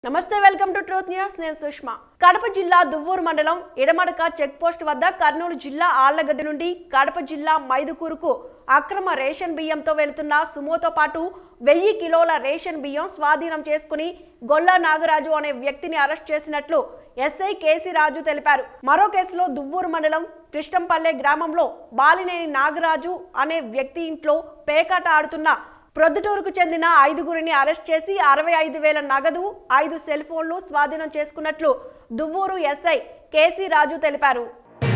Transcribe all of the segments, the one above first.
నమస్తే welcome to truth news నేను సుష్మా కడప జిల్లా దువ్వూరు మండలం ఇడమడక చెక్ పోస్ట్ వద్ద కర్నూలు జిల్లా ఆళ్లగడ్డ నుండి కడప జిల్లా మైదుకూరుకు అక్రమ రేషన్ బియ్యంతో వెళుతున్న సుమోతో పాటు వెయ్యి కిలోల రేషన్ బియ్యం స్వాధీనం చేసుకుని గొల్లా నాగరాజు అనే వ్యక్తిని అరెస్ట్ చేసినట్లు ఎస్ఐ కేసీ రాజు తెలిపారు మరో కేసులో దువ్వూరు మండలం కృష్ణంపల్లె గ్రామంలో బాలినేని నాగరాజు అనే వ్యక్తి ఇంట్లో పేకాట ఆడుతున్న ప్రొద్దుటూరుకు చెందిన ఐదుగురిని అరెస్ట్ చేసి అరవై ఐదు వేల నగదు ఐదు సెల్ ఫోన్లు స్వాధీనం చేసుకున్నట్లు దువ్వూరు ఎస్ఐ కేసీ రాజు తెలిపారు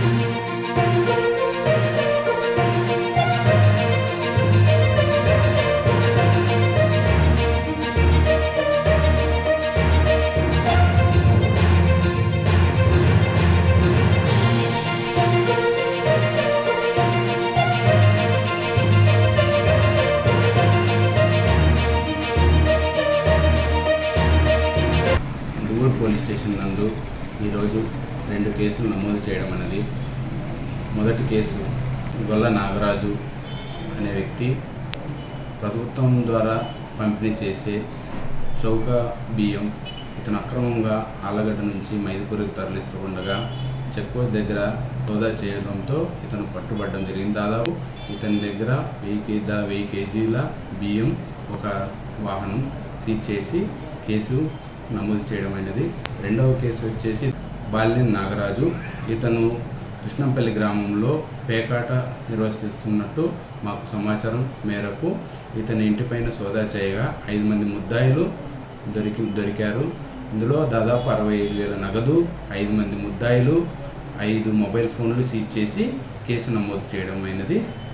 దువ్వూరు పోలీస్ స్టేషన్ నందు ఈరోజు రెండు కేసులు నమోదు చేయడం అనేది మొదటి కేసు గొల్ల నాగరాజు అనే వ్యక్తి ప్రభుత్వం ద్వారా పంపిణీ చేసే చౌక బియ్యం ఇతను అక్రమంగా ఆలగడ్డ నుంచి మైదుకూరుకు తరలిస్తూ ఉండగా చెక్పోస్ట్ దగ్గర సోదా చేయడంతో ఇతను పట్టుబడడం జరిగింది దాదాపు ఇతని దగ్గర వెయ్యి కే దా వెయ్యి కేజీల బియ్యం ఒక వాహనం సీజ్ చేసి కేసు నమోదు చేయడం అనేది రెండవ కేసు వచ్చేసి బాల్యం నాగరాజు ఇతను కృష్ణంపల్లి గ్రామంలో పేకాట నిర్వహిస్తున్నట్టు మాకు సమాచారం మేరకు ఇతని ఇంటిపైన సోదా చేయగా ఐదు మంది ముద్దాయిలు దొరికి దొరికారు ఇందులో దాదాపు అరవై ఐదు వేల నగదు ఐదు మంది ముద్దాయిలు ఐదు మొబైల్ ఫోన్లు సీజ్ చేసి కేసు నమోదు చేయడం అయినది